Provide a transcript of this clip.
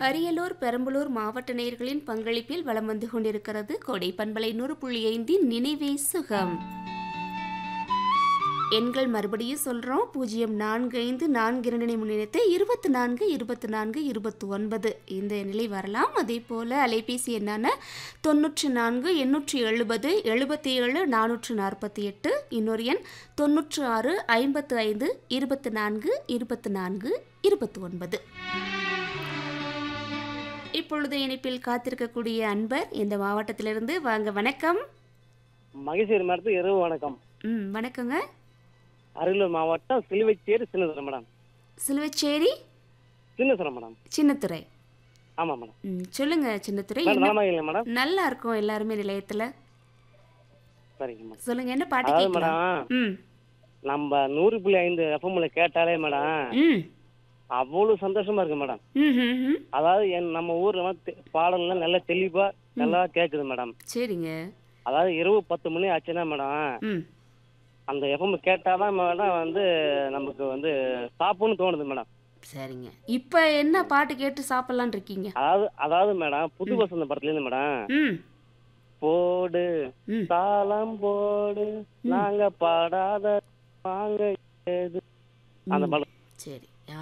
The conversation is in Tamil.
அரியலூர் பெரம்பலூர் மாவட்ட நேயர்களின் பங்களிப்பில் வலம் வந்து கொண்டிருக்கிறது கோடை பண்பலை நூறு புள்ளி ஐந்தின் நினைவே சுகம் எண்கள் மறுபடியும் சொல்கிறோம் பூஜ்ஜியம் நான்கு ஐந்து நான்கு இரண்டினை முன்னிலைத்து இருபத்தி நான்கு இருபத்தி நான்கு இருபத்தி ஒன்பது இந்த நிலை வரலாம் அதே போல் அலைபேசி எண்ணான தொண்ணூற்றி நான்கு எண்ணூற்றி எழுபது எழுபத்தி ஏழு நானூற்று நாற்பத்தி எட்டு இன்னொரு எண் தொண்ணூற்று ஆறு ஐம்பத்து ஐந்து இருபத்தி நான்கு இருபத்தி நான்கு இருபத்தி ஒன்பது இப்பொழுது இணைப்பில் காத்திருக்கக்கூடிய அன்பர் இந்த மாவட்டத்திலிருந்து வாங்க வணக்கம் மகேஸ்வரி மேடத்துக்கு இரவு வணக்கம் ம் வணக்கங்க அரியலூர் மாவட்டம் சிலுவைச்சேரி சின்னசுரம் மேடம் சிலுவச்சேரி சின்னசுரம் மேடம் சின்னத்துறை ஆமாம் மேடம் ம் சொல்லுங்க சின்னத்துறை மேடம் என்ன நலமா இல்லை மேடம் நல்லா இருக்கும் எல்லாருமே நிலையத்துல சரிங்க மேடம் சொல்லுங்க என்ன பாட்டு அதாவது கேட்கலாம் மேடம் ம் நம்ம நூறு புள்ளி ஐந்து எஃப்எம்ல கேட்டாலே மேடம் ம் அவ்வளவு சந்தோஷமா இருக்கு மேடம் ம் ம், ம் அதாவது என் நம்ம ஊர்ல வந்து தெ- பாடல்லாம் நல்லா தெளிவா நல்லா கேக்குது மேடம் சரிங்க அதாவது இரவு பத்து மணி ஆச்சுன்னா மேடம் ம் அந்த எஃப்எம் கேட்டாதான் மேடம் வந்து நமக்கு வந்து சாப்பிடணும்னு தோணுது மேடம் சரிங்க இப்போ என்ன பாட்டு கேட்டு சாப்பிட்லான் இருக்கீங்க அதாவது அதாவது மேடம் புது வசந்த படத்துல இருந்து மேடம் ம் போடு ம் தாளம் போடு நாங்க பாடாத வாங்க ஏது அந்த படம் சரி